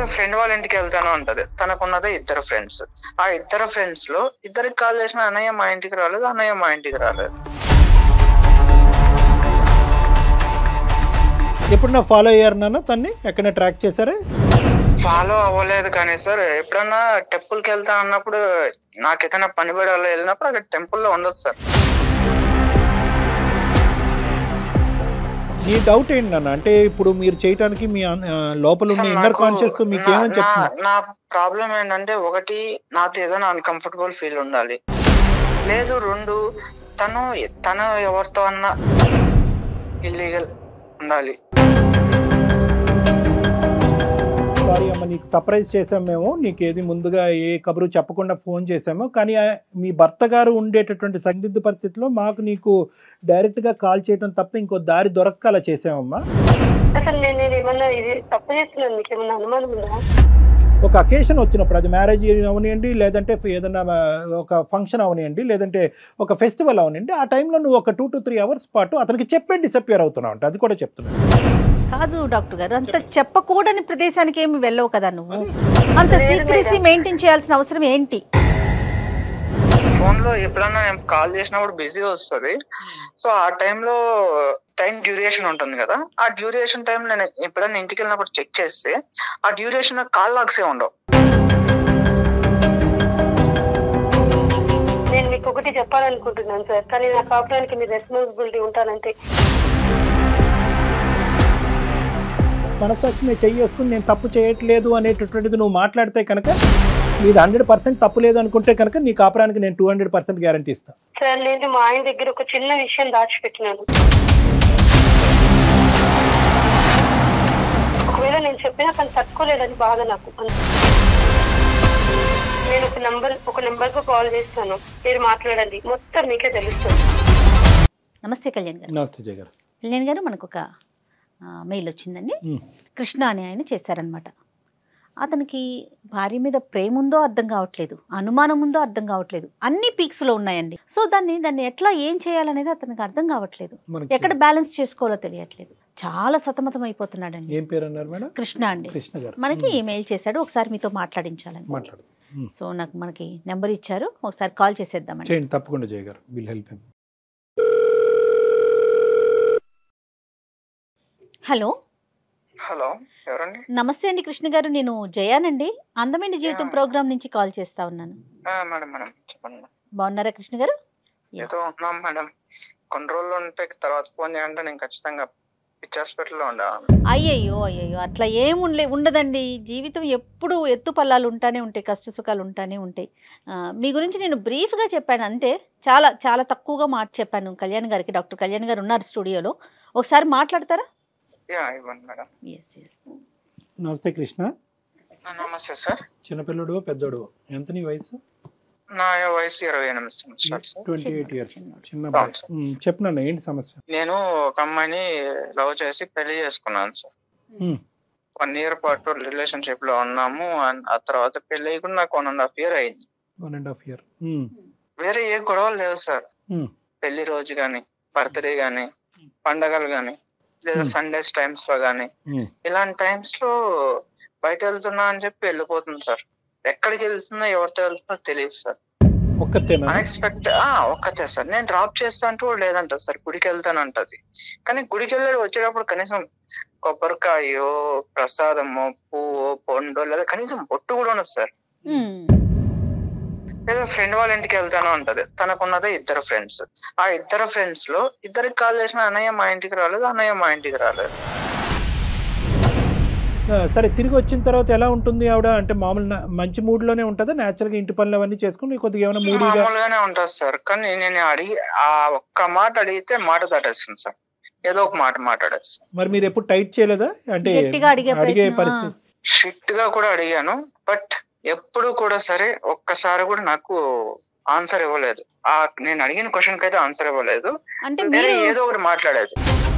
లేదా ఫ్రెండ్ వాళ్ళ ఇంటికి వెళ్తాను అంటది తనకున్నదే ఇద్దరు ఫ్రెండ్స్ ఆ ఇద్దరు ఫ్రెండ్స్ లో ఇద్దరికి కాల్ చేసిన అన్నయ్య మా ఇంటికి రాలేదు అన్నయ్య మా ఇంటికి రాలేదు ఎప్పుడన్నా ఫాలో అయ్యారు నాన్న తన్ని ఎక్కడైనా ట్రాక్ చేశారా ఫాలో అవ్వలేదు కానీ సార్ ఎప్పుడన్నా టెంపుల్ కి వెళ్తా అన్నప్పుడు నాకు ఏదైనా పని పడి అలా వెళ్ళినప్పుడు అక్కడ టెంపుల్ లో ఉండదు సార్ నీ డౌట్ ఏంటి నాన్న అంటే ఇప్పుడు మీరు చేయటానికి మీ అన్- ఆ, లోపల ఉన్న సార్, ఇన్నర్ నాకు కాన్షియస్ మీకు నా- ఏమని నా- చెప్తుంది నా ప్రాబ్లం ఏంటంటే ఒకటి నాతో ఏదైనా అన్కంఫర్టబుల్ ఫీల్ ఉండాలి లేదు రెండు తను తను ఎవరితో అన్నా ఇల్లీగల్ ఉండాలి సారీ అమ్మ నీకు సర్ప్రైజ్ చేసాం మేము నీకు ఏది ముందుగా ఏ కబురు చెప్పకుండా ఫోన్ చేసాము కానీ ఆ, మీ భర్త గారు ఉండేటటువంటి సందిగ్ధ పరిస్థితిలో మాకు నీకు డైరెక్ట్ గా కాల్ చేయడం తప్ప ఇంకో దారి దొరక్క అలా చేసామమ్మా అసలు నేను నేను ఏమన్నా ఇది తప్పు చేస్తున్నాను మీకు ఏమన్నా అనుమానం ఉందా ఒక అకేషన్ వచ్చినప్పుడు అది మ్యారేజ్ అవనివ్వండి లేదంటే ఏదైనా ఆ, ఒక ఫంక్షన్ అవనివ్వండి లేదంటే ఒక ఫెస్టివల్ అవనివ్వండి ఆ టైంలో నువ్వు ఒక టూ టు త్రీ అవర్స్ పాటు అతనికి చెప్పే డిసప్పియర్ అవుతున్నావు అంటే అది కూడా చెప్తున్నాను కాదు డాక్టర్ గారు అంత చెప్పకూడని ప్రదేశానికి ఏమి వెళ్ళవు కదా నువ్వు అంత సీక్రెసీ మెయింటైన్ చేయాల్సిన అవసరం ఏంటి ఫోన్ లో ఎప్పుడన్నా నేను కాల్ చేసినప్పుడు బిజీ వస్తుంది సో ఆ టైంలో టైం డ్యూరేషన్ ఉంటుంది కదా ఆ డ్యూరేషన్ టైం నేను ఎప్పుడన్నా ఇంటికి వెళ్ళినప్పుడు చెక్ చేస్తే ఆ డ్యూరేషన్ కాల్ లాగ్సే ఉండవు నేను మీకు ఒకటి చెప్పాలనుకుంటున్నాను సార్ కానీ నా కాపురానికి మీరు రెస్పాన్సిబిలిటీ ఉంటానంటే మనసాక్షి నేను చెయ్యేసుకుని నేను తప్పు చేయట్లేదు అనేటటువంటిది నువ్వు మాట్లాడితే కనుక నీది హండ్రెడ్ పర్సెంట్ తప్పు లేదు అనుకుంటే కనుక నీ కాపురానికి నేను టూ హండ్రెడ్ పర్సెంట్ గ్యారంటీ ఇస్తాను సార్ నేను మా ఆయన దగ్గర ఒక చిన్న విషయం దాచిపెట్టినాను ఒకవేళ నేను చెప్పినా కానీ తట్టుకోలేదని బాధ నాకు నేను ఒక నంబర్ ఒక నంబర్ కు కాల్ చేస్తాను మీరు మాట్లాడండి మొత్తం మీకే తెలుస్తుంది నమస్తే కళ్యాణ్ గారు నమస్తే జయ గారు కళ్యాణ్ గారు మనకు ఒక మెయిల్ వచ్చిందండి ఉమ్. కృష్ణ అనే ఆయన చేశారనమాట అతనికి భార్య మీద ప్రేమ ఉందో అర్థం కావట్లేదు అనుమానం ఉందో అర్థం కావట్లేదు అన్ని పీక్స్ లో ఉన్నాయండి సో దాన్ని దాన్ని ఎట్లా ఏం చేయాలనేది అతనికి అర్థం కావట్లేదు మనకి ఎక్కడ బ్యాలెన్స్ చేసుకోవాలో తెలియట్లేదు చాలా సతమతం అయిపోతున్నాడండి ఏం పేరు అన్నారు మేడం కృష్ణ అండి కృష్ణ గారు మనకి ఈమెయిల్ చేశాడు ఒకసారి మీతో మాట్లాడించాలని మాట్లాడు ఉమ్. సో నాకు మనకి నెంబర్ ఇచ్చారు ఒకసారి కాల్ చేసేద్దామండి చేయండి తప్పకుండా Jaya garu will help him hello hello ఎవరండి నమస్తే అండి కృష్ణ గారు నేను జయానండి అందమైన జీవితం యా. ప్రోగ్రామ్ నుంచి కాల్ చేస్తా ఉన్నాను ఆ, మేడం మేడం చెప్పండి మేడం. బాగున్నారా కృష్ణ గారు Yes. ఏదో ఉన్నాం మేడం కొన్ని రోజులు ఉంటే తర్వాత ఫోన్ చేయాలంటే నేను ఖచ్చితంగా పిచ్చి హాస్పిటల్లో ఉండాలి అయ్యయ్యో అయ్యయ్యో అట్లా ఏం ఉండలే ఉండదండి జీవితం ఎప్పుడు ఎత్తు పల్లాలు ఉంటానే ఉంటాయి కష్ట సుఖాలు ఉంటానే ఉంటాయి ఆ, మీ గురించి నేను బ్రీఫ్గా చెప్పాను అంతే చాలా చాలా తక్కువగా మాట చెప్పాను కళ్యాణ్ గారికి డాక్టర్ కళ్యాణ్ గారు ఉన్నారు స్టూడియోలో ఒకసారి మాట్లాడతారా యా ఇవ్వండి మేడం ఎస్ ఎస్ నమస్తే కృష్ణ ఆ, నమస్తే సార్ చిన్నపిల్లడు పెద్దోడు ఎంత నీ వయసు నా వయసు ఇరవై ఎనిమిది సంవత్సరాలు సార్ ట్వంటీ ఎయిట్ ఇయర్స్ చిన్నోడు. చిన్న అవును అబ్బాయి. సార్. ఉమ్, చెప్పు నాన్న ఏంటి సమస్య నేను ఒక అమ్మాయిని లవ్ చేసి పెళ్లి చేసుకున్నాను సార్ ఉమ్, వన్ ఇయర్ పాటు రిలేషన్షిప్ లో ఉన్నాము and ఆ తర్వాత పెళ్లి అయ్యి కూడా నాకు వన్ అండ్ హాఫ్ ఇయర్ అయింది వన్ అండ్ హాఫ్ ఇయర్ వేరే ఏ గొడవలు లేవు సార్ Hmm. పెళ్లి రోజు గాని బర్త్డే గాని పండగలు గాని లేదా Hmm. సండేస్ టైమ్స్ లో గాని ఇలాంటి టైమ్స్ లో బయట వెళ్తున్నా అని చెప్పి వెళ్ళిపోతుంది సార్ ఎక్కడికి వెళ్తున్నా ఎవరితో వెళ్తున్నా తెలియదు సార్ ఒక్కతేనా అన్ఎక్స్పెక్ట్ ఆ ఒక్కతే సార్ నేను డ్రాప్ చేస్తా అంటూ కూడా లేదంట సార్ గుడికి వెళ్తానంటది కానీ గుడికి వెళ్ళి వచ్చేటప్పుడు కనీసం కొబ్బరికాయో ప్రసాదమో పువ్వు పండు లేదా కనీసం బొట్టు కూడా ఉండదు సార్ మ్మ్. లేదా ఫ్రెండ్ వాళ్ళ ఇంటికి వెళ్తాను అంటది తనకున్నదే ఇద్దరు ఫ్రెండ్స్ ఆ ఇద్దరు ఫ్రెండ్స్ లో ఇద్దరికి కాల్ చేసిన అన్నయ్య మా ఇంటికి రాలేదు అన్నయ్య మా ఇంటికి రాలేదు ఆ, సరే తిరిగి వచ్చిన తర్వాత ఎలా ఉంటుంది ఆవిడ అంటే మామూలు నా- మంచి మూడ్ లోనే ఉంటుందా నేచురల్ గా ఇంటి పనులు అవన్నీ చేసుకుని కొద్దిగా ఏమైనా మూడీగా మామూలుగానే ఉంటుంది సార్ కానీ నేను అడిగి ఆ ఒక్క మాట అడిగితే మాట దాటేస్తుంది సార్ ఏదో ఒక మాట మాట్లాడేస్తుంది మరి మీరు ఎప్పుడు టైట్ చేయలేదా అంటే గట్టిగా అడిగే అడిగే ప్రయత్నం, పరిస్థితి స్ట్రిక్ట్ గా కూడా అడిగాను బట్ ఎప్పుడు కూడా సరే ఒక్కసారి కూడా నాకు ఆన్సర్ ఇవ్వలేదు ఆ నేను అడిగిన క్వశ్చన్ కి అయితే ఆన్సర్ ఇవ్వలేదు అంటే వేరే మీరు ఏదో ఒకటి మాట్లాడేది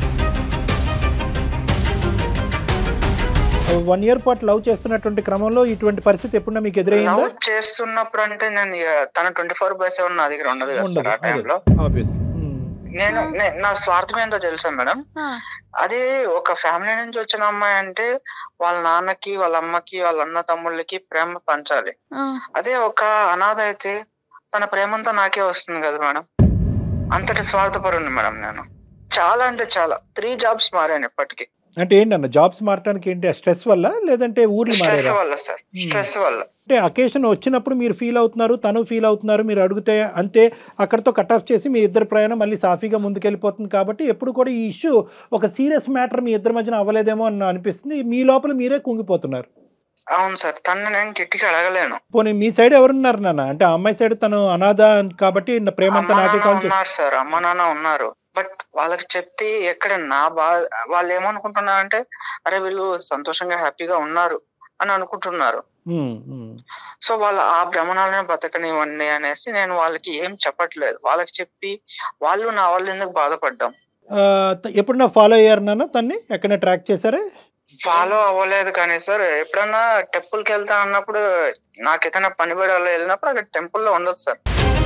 వన్ ఇయర్ పాటు లవ్ చేస్తున్నటువంటి క్రమంలో ఇటువంటి పరిస్థితి ఎప్పుడన్నా మీకు ఎదురైందా లవ్ చేస్తున్నప్పుడు అంటే నేను ఇక తన ట్వంటీ ఫోర్ బై సెవెన్ నా దగ్గర ఉండదు కదా సార్ ఆ టైంలో ఆబ్వియస్లీ నేను ఆ. నే- నా స్వార్థం ఏంటో తెలుసా మేడం ఆ, అదే ఒక ఫ్యామిలీ నుంచి వచ్చిన అమ్మాయి అంటే వాళ్ళ నాన్నకి వాళ్ళ అమ్మకి వాళ్ళ అన్న తమ్ముళ్ళకి ప్రేమ పంచాలి ఆ. అదే ఒక అనాథ అయితే తన ప్రేమంతా నాకే వస్తుంది కదా మేడం అంతటి స్వార్థపరుని మేడం నేను చాలా అంటే చాలా త్రీ జాబ్స్ మారాను ఇప్పటికి అంటే ఏంటన్న జాబ్స్ మారడానికి ఏంటి స్ట్రెస్ వల్ల లేదంటే ఊర్లు స్ట్రెస్ మారారా వల్ల సార్ స్ట్రెస్ వల్ల అంటే అకేషన్ వచ్చినప్పుడు మీరు ఫీల్ అవుతున్నారు తను ఫీల్ అవుతున్నారు మీరు అడిగితే అంతే అక్కడతో కట్ ఆఫ్ చేసి మీ ఇద్దరు ప్రయాణం మళ్ళీ సాఫీగా ముందుకెళ్ళిపోతుంది కాబట్టి ఎప్పుడు కూడా ఈ ఇష్యూ ఒక సీరియస్ మ్యాటర్ మీ ఇద్దరి మధ్యన అవ్వలేదేమో అని అనిపిస్తుంది మీ లోపల మీరే కుంగిపోతున్నారు అవును సార్ తను నేను కిట్టికి అడగలేను పోనీ మీ సైడ్ ఎవరున్నారు నాన్న అంటే ఆ అమ్మాయి సైడ్ తను అనాథ కాబట్టి నా ప్రేమ అమ్మ అంతా నాకే నాన్న కాల్ చేస్తుంది ఉన్నారు సార్ అమ్మ నాన్న ఉన్నారు బట్ వాళ్ళకి చెప్తే ఎక్కడ నా బా వాళ్ళు ఏమనుకుంటున్నారు అంటే అరే వీళ్ళు సంతోషంగా హ్యాపీగా ఉన్నారు అని అనుకుంటున్నారు ఉమ్, ఉమ్. సో వాళ్ళ ఆ భ్రమణాలనే బతకనివ్వండి అనేసి నేను వాళ్ళకి ఏం చెప్పట్లేదు వాళ్ళకి చెప్పి వాళ్ళు నా వాళ్ళు ఎందుకు బాధపడ్డాం ఆ, త- ఎప్పుడన్నా ఫాలో అయ్యారు నాన్న తన్ని ఎక్కడైనా ట్రాక్ చేశారా ఫాలో అవ్వలేదు కానీ సార్ ఎప్పుడన్నా టెంపుల్ కి వెళ్తా అన్నప్పుడు నాకు ఏదైనా పని పడి అలా వెళ్ళినప్పుడు అక్కడ టెంపుల్ లో ఉండదు సార్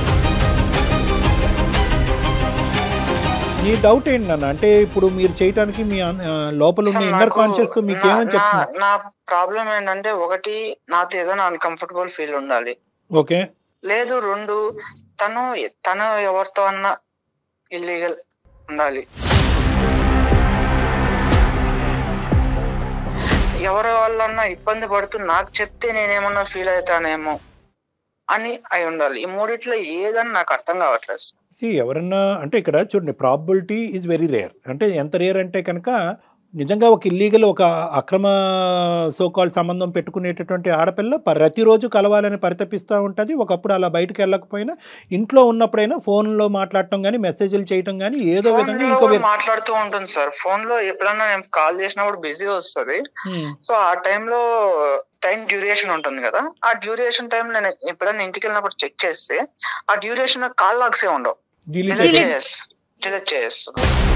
నీ డౌట్ ఏంటి నాన్న అంటే ఇప్పుడు మీరు చేయటానికి మీ అన్- ఆ, లోపల ఉన్న సార్, ఇన్నర్ నాకు కాన్షియస్ మీకు నా- ఏమని నా- చెప్తున్నారు నా ప్రాబ్లం ఏంటంటే ఒకటి నాతో ఏదైనా అన్కంఫర్టబుల్ ఫీల్ ఉండాలి ఓకే లేదు రెండు తను తను ఎవరితో అన్నా ఇల్లీగల్ ఉండాలి ఎవరి వాళ్ళన్నా ఇబ్బంది పడుతూ నాకు చెప్తే నేనేమన్నా ఫీల్ అవుతానేమో అని అయి ఉండాలి ఈ మూడిట్లో ఏదని నాకు అర్థం కావట్లేదు సి ఎవరన్నా అంటే ఇక్కడ చూడండి ప్రాబిలిటీ ఈజ్ వెరీ రేర్ అంటే ఎంత రేర్ అంటే కనుక నిజంగా ఒక ఇల్లీగల్ ఒక అక్రమ సోకాల్ సంబంధం పెట్టుకునేటటువంటి ఆడపిల్ల ప్రతిరోజు కలవాలని పరితపిస్తూ ఉంటుంది ఒకప్పుడు అలా బయటకు వెళ్ళకపోయినా ఇంట్లో ఉన్నప్పుడైనా ఫోన్లో మాట్లాడటం కానీ మెసేజ్లు చేయటం కానీ ఏదో ఫోన్ విధంగా లో ఇంకో కూడా వే- మాట్లాడుతూ ఉంటుంది సార్ ఫోన్ లో ఎప్పుడన్నా నేను కాల్ చేసినప్పుడు బిజీ వస్తుంది Hmm. సో ఆ టైంలో టైం డ్యూరేషన్ ఉంటుంది కదా ఆ డ్యూరేషన్ టైం నేను ఎప్పుడైనా ఇంటికి వెళ్ళినప్పుడు చెక్ చేస్తే ఆ డ్యూరేషన్ కాల్ లాగ్స్ ఏ ఉండవు Delete డిలీట్ చేసి- చేసి డిలీట్ చేసి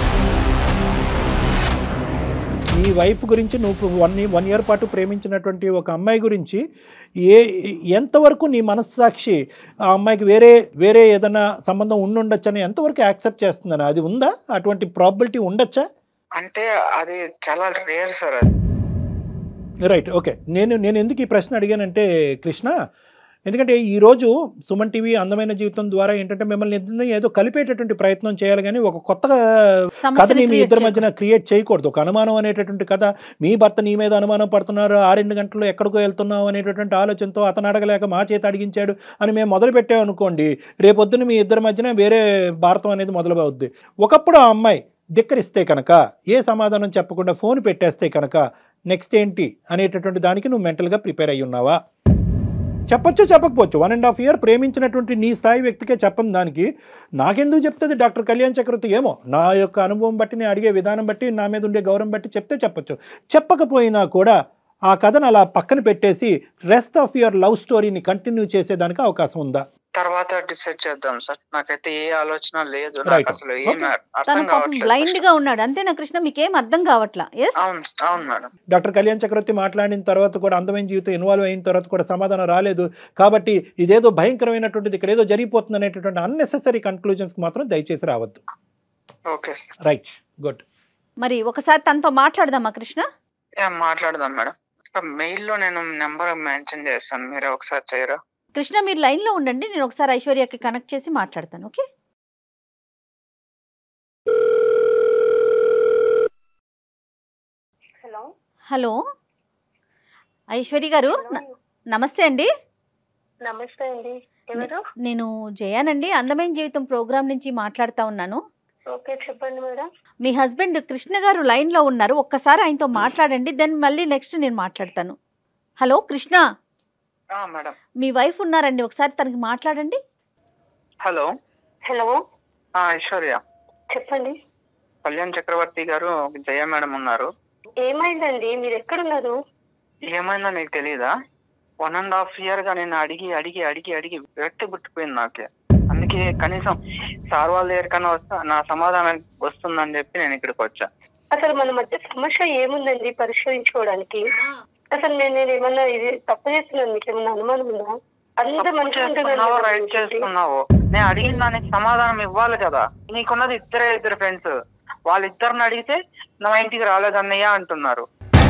నీ వైఫ్ గురించి నువ్వు వన్ వన్ ఇయర్ పాటు ప్రేమించినటువంటి ఒక అమ్మాయి గురించి ఏ ఎంతవరకు నీ మనస్సాక్షి ఆ అమ్మాయికి వేరే వేరే ఏదైనా సంబంధం ఉండుండొచ్చని ఎంతవరకు యాక్సెప్ట్ చేస్తుందని అది ఉందా అటువంటి ప్రాబిలిటీ ఉండొచ్చా అంటే అది చాలా రేర్ సార్ అది రైట్ ఓకే నేను నేను ఎందుకు ఈ ప్రశ్న అడిగానంటే కృష్ణ ఎందుకంటే ఈరోజు సుమన్ టీవీ అందమైన జీవితం ద్వారా ఏంటంటే మిమ్మల్ని ఇద్దరిని ఏదో కలిపేటటువంటి ప్రయత్నం చేయాలి కానీ ఒక కొత్త సమస్యని కథని మీ create ఇద్దరి చేయకూడదు. మధ్యన క్రియేట్ చేయకూడదు ఒక అనుమానం అనేటటువంటి కథ మీ భర్త నీ మీద అనుమానం పడుతున్నారు ఆ రెండు గంటల్లో ఎక్కడికో వెళ్తున్నావు అనేటటువంటి ఆలోచనతో అతను అడగలేక మా చేత అడిగించాడు అని మేము మొదలు పెట్టామనుకోండి రేపొద్దున మీ ఇద్దరి మధ్యన వేరే భారతం అనేది మొదలవుద్ది ఒకప్పుడు ఆ అమ్మాయి ధిక్కరిస్తే కనుక ఏ సమాధానం చెప్పకుండా ఫోన్ పెట్టేస్తే కనుక నెక్స్ట్ ఏంటి అనేటటువంటి దానికి నువ్వు మెంటల్గా ప్రిపేర్ అయ్యి ఉన్నావా చెప్పొచ్చు చెప్పకపోవచ్చు వన్ అండ్ హాఫ్ ఇయర్ ప్రేమించినటువంటి నీ స్థాయి వ్యక్తికే చెప్పని దానికి నాకెందుకు చెప్తుంది డాక్టర్ కళ్యాణ్ చక్రవర్తి ఏమో నా యొక్క అనుభవం బట్టి నేను అడిగే విధానం బట్టి నా మీద ఉండే గౌరవం బట్టి చెప్తే చెప్పొచ్చు చెప్పకపోయినా కూడా ఆ కథను అలా పక్కన పెట్టేసి రెస్ట్ ఆఫ్ యువర్ లవ్ స్టోరీని కంటిన్యూ చేసేదానికి అవకాశం ఉందా తర్వాత డిసైడ్ చేద్దాం సార్ నాకైతే ఏ ఆలోచన లేదు Right. నాకు అసలు ఏం Okay. అర్థం తను పాపం కావట్లేదు బ్లైండ్ first. గా ఉన్నాడు అంతేనా కృష్ణ మీకేం అర్థం కావట్లా ఎస్ అవును అవును మేడం డాక్టర్ కళ్యాణ్ చక్రవర్తి మాట్లాడిన తర్వాత కూడా అందమైన జీవితం ఇన్వాల్వ్ అయిన తర్వాత కూడా సమాధానం రాలేదు కాబట్టి ఇదేదో భయంకరమైనటువంటిది ఇక్కడ ఏదో జరిగిపోతుంది అనేటటువంటి అన్నెసెసరీ కన్క్లూజన్స్కి మాత్రం దయచేసి రావద్దు ఓకే సార్ రైట్ గుడ్ మరి ఒకసారి తనతో మాట్లాడదామా కృష్ణ యా, మాట్లాడదాం మేడం మెయిల్ లో నేను నెంబర్ మెన్షన్ చేస్తాను మీరు ఒకసారి చేయరా కృష్ణ మీరు లైన్ లో ఉండండి నేను ఒకసారి ఐశ్వర్యకి కనెక్ట్ చేసి మాట్లాడతాను ఓకే హలో హలో ఐశ్వర్య గారు న- నమస్తే అండి నమస్తే అండి ఎవరు నేను జయానండి అందమైన జీవితం ప్రోగ్రామ్ నుంచి మాట్లాడుతా ఉన్నాను ఓకే చెప్పండి మేడం మీ హస్బెండ్ కృష్ణ గారు లైన్లో ఉన్నారు ఒక్కసారి ఆయనతో మాట్లాడండి దెన్ మళ్ళీ నెక్స్ట్ నేను మాట్లాడతాను హలో కృష్ణ ఆ, మేడం మీ వైఫ్ ఉన్నారండి ఒకసారి తనకి మాట్లాడండి హలో హలో ఆ, ఐశ్వర్య చెప్పండి కళ్యాణ్ చక్రవర్తి గారు జయ మేడం ఉన్నారు ఏమైందండి మీరు ఎక్కడున్నారు ఏమైందో నీకు తెలీదా వన్ అండ్ హాఫ్ ఇయర్ గా నేను అడిగి అడిగి అడిగి అడిగి వ్యక్తి పుట్టిపోయింది నాకే అందుకే కనీసం సార్ వాళ్ళ దగ్గరికన్నా వస్తా నా సమాధానం వస్తుందని చెప్పి నేను ఇక్కడికి వచ్చా అసలు మన మధ్య సమస్య ఏముందండి పరిష్కరించుకోవడానికి అసలు నేను నేను ఏమన్నా ఇది తప్పు చేస్తున్నాను మీకు ఏమన్నా అనుమానం ఉందా అంత మంచిగా చేస్తున్నావో రైట్ ఉంటుంది చేస్తున్నావో నేను అడిగిన దానికి సమాధానం ఇవ్వాలి కదా నీకున్నది ఇద్దరే ఇద్దరు ఫ్రెండ్స్ వాళ్ళిద్దరిని అడిగితే నా ఇంటికి రాలేదన్నయ్య అంటున్నారు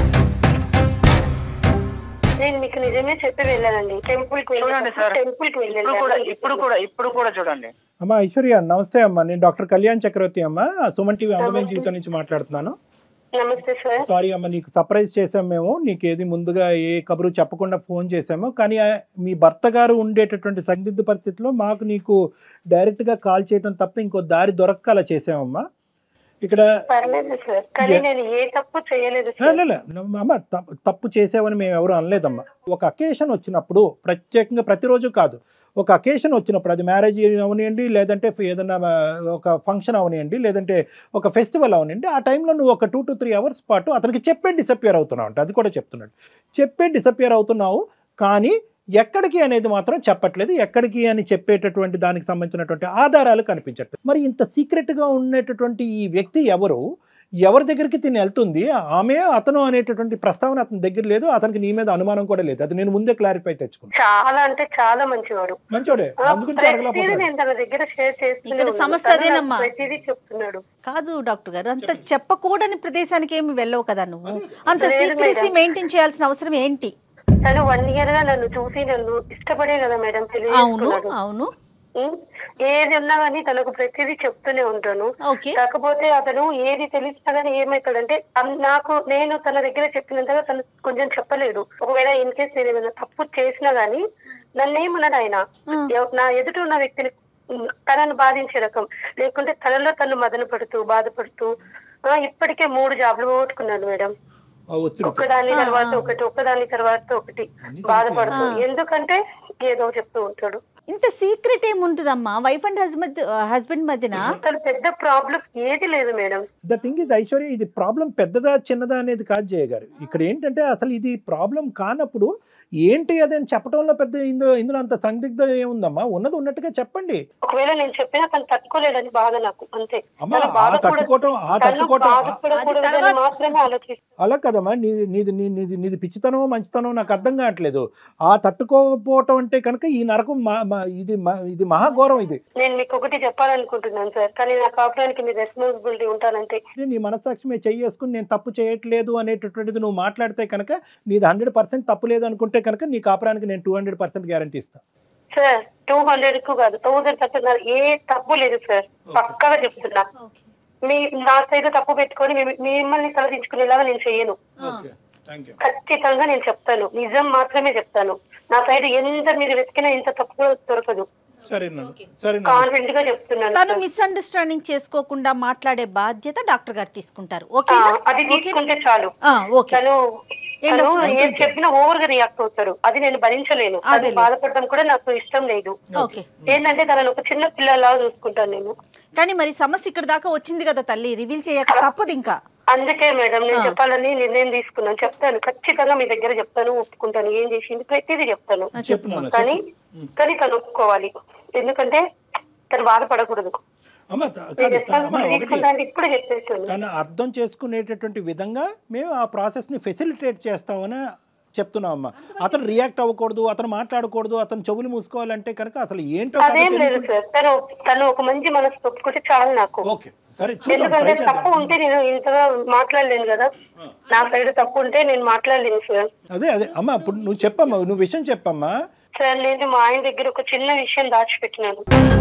నేను మీకు నిజమే చెప్పి వెళ్ళానండి టెంపుల్ కి చూడండి సార్ టెంపుల్ కి ఇప్పుడు కూడా వెళ్ళాను ఇప్పుడు కూడా ఇప్పుడు కూడా చూడండి అమ్మా ఐశ్వర్య నమస్తే అమ్మా నేను డాక్టర్ కళ్యాణ్ చక్రవర్తి అమ్మా సుమన్ టీవీ అందమైన జీవితం నుంచి మాట్లాడుతున్నాను నమస్తే సార్ సారీ అమ్మ నీకు సర్ప్రైజ్ చేసాం మేము నీకు ఏది ముందుగా ఏ కబురు చెప్పకుండా ఫోన్ చేసాము కానీ ఆ, మీ భర్త గారు ఉండేటటువంటి సందిగ్ధ పరిస్థితిలో మాకు నీకు డైరెక్ట్గా కాల్ చేయడం తప్ప ఇంకో దారి దొరక్క అలా చేసామమ్మా ఇక్కడ పర్లేదు సార్ కానీ నేను ఏ తప్పు చేయలేదు ఆ, సార్ లే, లే, అమ్మ తప్పు- తప్పు చేసావని మేము ఎవరు అనలేదమ్మా ఒక అకేషన్ వచ్చినప్పుడు ప్రత్యేకంగా ప్రతిరోజు కాదు ఒక అకేషన్ వచ్చినప్పుడు అది మ్యారేజ్ అవనివ్వండి లేదంటే ఏదైనా ఆ, ఒక ఫంక్షన్ అవనివ్వండి లేదంటే ఒక ఫెస్టివల్ అవనివ్వండి ఆ టైంలో నువ్వు ఒక టూ టు త్రీ అవర్స్ పాటు అతనికి చెప్పే డిసప్పియర్ అవుతున్నావు అంటే అది కూడా చెప్తున్నాడు చెప్పే డిసప్పియర్ అవుతున్నావు కానీ ఎక్కడికి అనేది మాత్రం చెప్పట్లేదు ఎక్కడికి అని చెప్పేటటువంటి దానికి సంబంధించినటువంటి ఆధారాలు కనిపించట్లేదు మరి ఇంత సీక్రెట్గా ఉండేటటువంటి ఈ వ్యక్తి ఎవరు ఎవరి దగ్గరికి తిని వెళ్తుంది ఆమె అతను అనేటటువంటి ప్రస్తావన అతని దగ్గర లేదు అతనికి నీ మీద అనుమానం కూడా లేదు అది నేను ముందే క్లారిఫై తెచ్చుకున్నాను చాలా అంటే చాలా మంచివాడు మంచోడే ఆ, అందుగురించి ప్రతిదీ అడగలేకపోతున్నాడు నేను తన దగ్గర షేర్ చేస్తూనే ఇక్కడ ఉన్నాను. సమస్య తను నాకు అదేనమ్మా. ప్రతిదీ చెప్తున్నాడు కాదు డాక్టర్ గారు అంత చెప్పకూడని ప్రదేశానికి ఏమి వెళ్ళవు కదా నువ్వు అంత లేదు సీక్రెసీ మేడం. మెయింటైన్ చేయాల్సిన అవసరం ఏంటి తను వన్ ఇయర్ గా నన్ను చూసి నన్ను ఇష్టపడే కదా మేడం అవును తెలియజేసుకున్నాడు అవును ఉం? ఏది ఉన్నా కానీ తనకు ప్రతిదీ చెప్తూనే ఉంటాను ఓకే కాకపోతే అతను ఏది తెలిసినా కానీ ఏమవుతాడంటే అన్- నాకు నేను తన దగ్గర చెప్పినంతగా తను కొంచెం చెప్పలేడు ఒకవేళ ఇన్ కేస్ నేను ఏమైనా తప్పు చేసినా గానీ నన్ను ఏమన్నాడు ఆయన ఆ. ఎవ- నా ఎదుట ఉన్న వ్యక్తిని ఉం, తనను బాధించే రకం లేకుంటే తనలో తను మదన పడుతూ బాధపడుతూ ఆ, ఇప్పటికే మూడు జాబ్లు పోగొట్టుకున్నాను మేడం ఆ ఒత్తిడి ఒక్కదాని ఆ, తర్వాత ఆ. ఒకటి ఒక్కదాని తర్వాత ఒకటి అన్ని బాధపడుతూ ఆ. ఎందుకంటే ఏదో చెప్తూ ఉంటాడు ఇంత సీక్రెట్ ఏముంటుందమ్మా వైఫ్ అండ్ హస్బెండ్ హస్బెండ్ మధ్యన అసలు పెద్ద ప్రాబ్లం ఏది లేదు madam the thing is Aishwarya ఇది ప్రాబ్లం పెద్దదా చిన్నదా అనేది కాదు జయ గారు ఇక్కడ ఏంటంటే అసలు ఇది ప్రాబ్లం కానప్పుడు ఏంటి అది అని చెప్పడంలో పెద్ద ఇందులో ఇందులో అంత సందిగ్ధం ఏముందమ్మా ఉన్నది ఉన్నట్టుగా చెప్పండి ఒకవేళ నేను చెప్పినా తను తట్టుకోలేడని బాధ నాకు అంతే అమ్మా తను ఆ బాధపడ- తట్టుకోవటం ఆ తను తట్టుకోవటం బాధపడకూడదని అది తర్వాత- మాత్రమే ఆలోచిస్తాను అలా కదమ్మా నీది నీది నీ- నీది నీది పిచ్చితనమో మంచితనమో నాకు అర్థం కావట్లేదు ఆ తట్టుకోకపోవటం అంటే కనుక ఈ నరకం మా- మా- ఇది మా- ఇది మహాఘోరం ఇది నేను మీకు ఒకటి చెప్పాలనుకుంటున్నాను సార్ కానీ నా కాపురానికి మీ రెస్పాన్సిబిలిటీ ఉంటానంటే నేను నీ మనసాక్షి మీద చెయ్యేసుకుని నేను తప్పు చేయట్లేదు అనేటటువంటిది నువ్వు మాట్లాడితే కనుక నీది హండ్రెడ్ పర్సెంట్ తప్పు లేదు అనుకుంటే కనుక నీ కాపురానికి నేను టూ హండ్రెడ్ పర్సెంట్ గ్యారంటీ ఇస్తాను సార్ టూ హండ్రెడ్ కు కాదు థౌసండ్ చెప్తున్నారు ఏ తప్పు లేదు సార్ పక్కగా చెప్తున్నా మీ నా సైడ్ తప్పు పెట్టుకొని మీ- మిమ్మల్ని తలదించుకునేలాగా నేను చెయ్యను థ్యాంక్ యూ ఖచ్చితంగా నేను చెప్తాను నిజం మాత్రమే చెప్తాను నా సైడ్ ఎంత మీరు వెతికినా ఇంత తప్పు కూడా దొరకదు సరేనా సరేనా కాన్ఫిడెంట్ గా చెప్తున్నాను తను సార్. మిస్అండర్స్టాండింగ్ చేసుకోకుండా మాట్లాడే బాధ్యత డాక్టర్ గారు తీసుకుంటారు ఆ, ఓకేనా అది తీసుకుంటే చాలు ఓకే తను ఏంటో తను అంతే. ఏం చెప్పినా ఓవర్ గా రియాక్ట్ అవుతాడు అది నేను భరించలేను తను అదేలే. బాధపడడం కూడా నాకు ఇష్టం లేదు ఓకే ఏంటంటే తనను ఒక చిన్న పిల్లలాగా చూసుకుంటాను నేను కానీ మరి సమస్య ఇక్కడ దాకా వచ్చింది కదా తల్లి రివీల్ చేయక తప్పదు ఇంకా అందుకే మేడం నేను ఆ. చెప్పాలని నిర్ణయం తీసుకున్నాను చెప్తాను ఖచ్చితంగా మీ దగ్గర చెప్తాను ఒప్పుకుంటాను ఏం చేసింది ప్రతిదీ చెప్తాను ఆ, చెప్పు చెప్పు నాన్న, కానీ కానీ తను ఒప్పుకోవాలి ఎందుకంటే తను బాధపడకూడదు అమ్మ త- నేను కాదు, త- అమ్మ రెస్పాన్సిబిలిటీ ఒకటి తీసుకుంటాను ఇప్పుడే చెప్పేస్తాను తను అర్థం చేసుకునేటటువంటి విధంగా మేము ఆ ప్రాసెస్ని ఫెసిలిటేట్ చేస్తామని చెప్తున్నాం అమ్మ అతను రియాక్ట్ అవ్వకూడదు అతను మాట్లాడకూడదు అతను చెవులు మూసుకోవాలంటే కనుక అసలు ఏంటో కథ అదేం లేదు తెలియకుండా- సార్ తను తను ఒక మంచి మనసు ఒప్పుకుంటే చాలు నాకు ఓకే సరే చూద్దాం ఎందుకంటే ట్రై తప్పు చేద్దాం ఉంటే నేను ఇంతగా మాట్లాడలేను కదా నా సైడ్ తప్పు ఉంటే నేను మాట్లాడలేను సార్ అదే అదే అమ్మ ఇప్పుడు నువ్వు చెప్పమ్మా నువ్వు విషయం చెప్పమ్మా సార్ నేను మా ఆయన దగ్గర ఒక చిన్న విషయం దాచిపెట్టినాను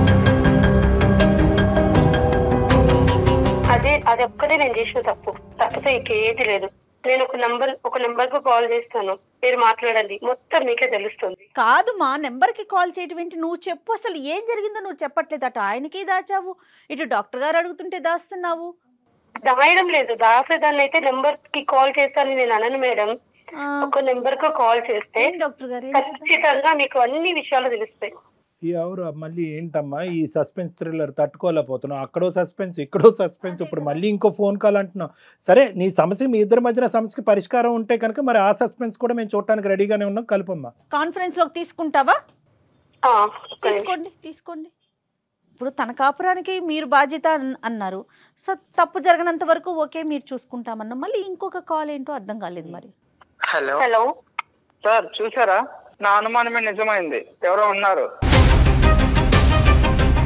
అదే అది ఒక్కటే నేను చేసిన తప్పు తప్పితే ఇంకేది లేదు నేను ఒక నంబర్ ఒక నంబర్ కు కాల్ చేస్తాను మీరు మాట్లాడండి మొత్తం మీకే తెలుస్తుంది కాదు మా నెంబర్కి కాల్ చేయటం ఏంటి నువ్వు చెప్పు అసలు ఏం జరిగిందో నువ్వు చెప్పట్లేదు అటు ఆయనకి దాచావు ఇటు డాక్టర్ గారు అడుగుతుంటే దాస్తున్నావు దాయడం లేదు దాసేదాన్ని అయితే నెంబర్ కి కాల్ చేస్తానని నేను అనను మేడం ఆ, ఒక నెంబర్ కు కాల్ చేస్తే ఏం డాక్టర్ గారు ఏం చెప్పారు? ఖచ్చితంగా మీకు అన్ని విషయాలు తెలుస్తాయి ఈ ఎవరు మళ్ళీ ఏంటమ్మా ఈ సస్పెన్స్ థ్రిల్లర్ తట్టుకోలేకపోతున్నావు అక్కడో సస్పెన్స్ ఇక్కడో సస్పెన్స్ ఇప్పుడు మళ్ళీ ఇంకో ఫోన్ కాల్ అంటున్నావు సరే నీ సమస్య మీ ఇద్దరి మధ్యన సమస్యకి పరిష్కారం ఉంటే కనుక మరి ఆ సస్పెన్స్ కూడా మేము చూడటానికి రెడీగానే ఉన్నాం కలుపమ్మా కాన్ఫరెన్స్ లోకి తీసుకుంటావా ఆ, ఒక్క నిమిషం. తీసుకోండి తీసుకోండి ఇప్పుడు తన కాపురానికి మీరు బాధ్యత అన్- అన్నారు సో తప్పు జరగనంత వరకు ఓకే మీరు చూసుకుంటామన్నా మళ్ళీ ఇంకొక కాల్ ఏంటో అర్థం కాలేదు మరి హలో హలో సార్ చూసారా నా అనుమానమే నిజమైంది ఎవరో ఉన్నారు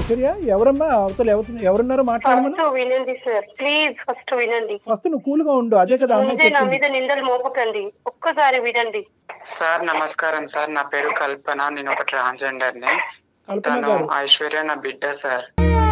ఐశ్వర్య ఎవరమ్మా అవతల ఎవరు ఎవరున్నారో మాట్లాడమను ఫస్ట్ వినండి సార్ ప్లీజ్ ఫస్ట్ వినండి ఫస్ట్ నువ్వు కూల్గా ఉండు అదే కదా అమ్మాయి ముందే నా చెప్పింది మీద నిందలు మోపకండి ఒక్కసారి వినండి సార్ నమస్కారం సార్ నా పేరు కల్పన నేను ఒక ట్రాన్స్జెండర్ ని కల్పన తను గారు ఐశ్వర్య నా బిడ్డ సార్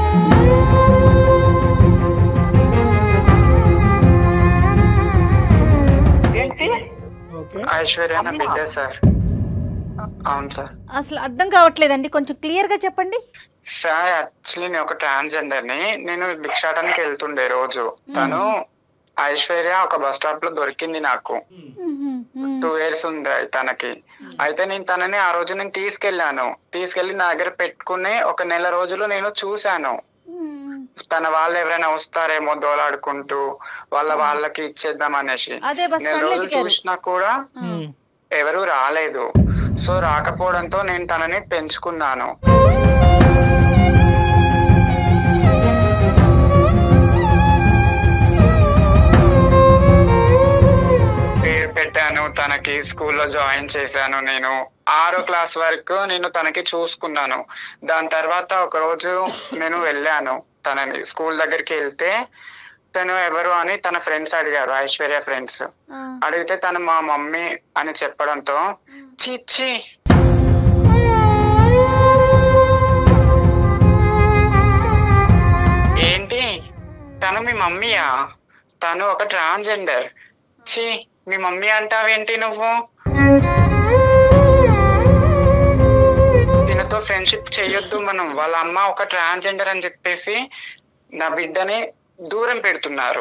ఏంటి ఓకే ఐశ్వర్య నా బిడ్డ సార్ అవును సార్ అసలు అర్థం కావట్లేదండి కొంచెం క్లియర్గా చెప్పండి సార్ యాక్చువల్లీ నేను ఒక ట్రాన్స్జెండర్ ని నేను భిక్షాటానికి వెళ్తుండే రోజు తను ఐశ్వర్య ఒక బస్ స్టాప్ లో దొరికింది నాకు మ్మ్, మ్మ్. టూ ఇయర్స్ ఉంది తనకి అయితే నేను తనని ఆ రోజు నేను తీసుకెళ్లాను తీసుకెళ్లి నా దగ్గర పెట్టుకుని ఒక నెల రోజులు నేను చూశాను మ్మ్. తన వాళ్ళు ఎవరైనా వస్తారేమో దోలాడుకుంటూ వాళ్ళ వాళ్ళకి ఇచ్చేద్దాం అనేసి అదే బస్ నెల స్టాండ్ లో రోజులు ఎతికారు చూసినా కూడా ఉమ్. ఎవరు రాలేదు సో రాకపోవడంతో నేను తనని పెంచుకున్నాను పేరు పెట్టాను తనకి స్కూల్లో జాయిన్ చేశాను నేను ఆరో క్లాస్ వరకు నేను తనకి చూసుకున్నాను దాని తర్వాత ఒక రోజు నేను వెళ్ళాను తనని స్కూల్ దగ్గరికి వెళ్తే తను ఎవరు అని తన ఫ్రెండ్స్ అడిగారు ఐశ్వర్య ఫ్రెండ్స్ ఆ. అడిగితే తను మా మమ్మీ అని చెప్పడంతో చిచ్చి ఏంటి తను మీ మమ్మీయా తను ఒక ట్రాన్స్జెండర్ చి మీ మమ్మీ అంటావేంటి నువ్వు దీనితో ఫ్రెండ్షిప్ చేయొద్దు మనం వాళ్ళ అమ్మ ఒక ట్రాన్స్జెండర్ అని చెప్పేసి నా బిడ్డని దూరం పెడుతున్నారు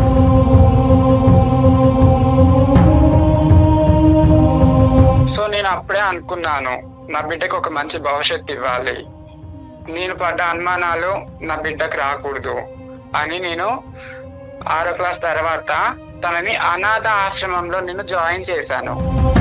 సో నేను అప్పుడే అనుకున్నాను నా బిడ్డకు ఒక మంచి భవిష్యత్తు ఇవ్వాలి నేను పడ్డ అనుమానాలు నా బిడ్డకు రాకూడదు అని నేను ఆరో క్లాస్ తర్వాత తనని అనాథ ఆశ్రమంలో నేను జాయిన్ చేశాను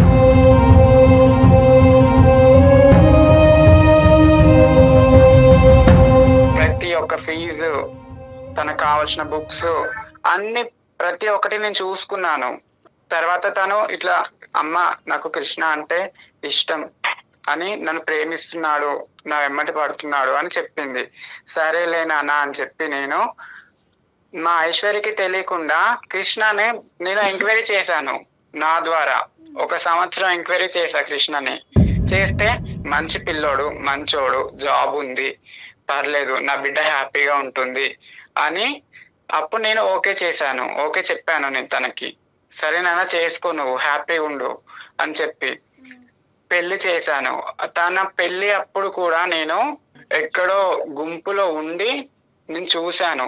ప్రతి ఒక్క ఫీజు తనకు కావాల్సిన బుక్స్ అన్ని ప్రతి ఒక్కటి నేను చూసుకున్నాను తర్వాత తను ఇట్లా అమ్మ నాకు కృష్ణ అంటే ఇష్టం అని నన్ను ప్రేమిస్తున్నాడు నా వెమ్మటి పడుతున్నాడు అని చెప్పింది సరేలే నాన్న అని చెప్పి నేను మా ఐశ్వర్యకి తెలియకుండా కృష్ణని నేను ఎంక్వైరీ చేశాను నా ద్వారా ఒక సంవత్సరం ఎంక్వైరీ చేశా కృష్ణని చేస్తే మంచి పిల్లోడు మంచోడు జాబ్ ఉంది పర్లేదు నా బిడ్డ హ్యాపీగా ఉంటుంది అని అప్పుడు నేను ఓకే చేశాను ఓకే చెప్పాను నేను తనకి సరే నాన్న చేసుకో నువ్వు హ్యాపీగా ఉండు అని చెప్పి పెళ్లి చేశాను తన పెళ్లి అప్పుడు కూడా నేను ఎక్కడో గుంపులో ఉండి నేను చూశాను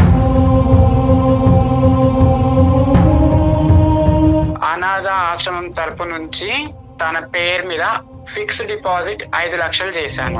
అనాథ ఆశ్రమం తరపు నుంచి తన పేరు మీద ఫిక్స్డ్ డిపాజిట్ ఐదు లక్షలు చేశాను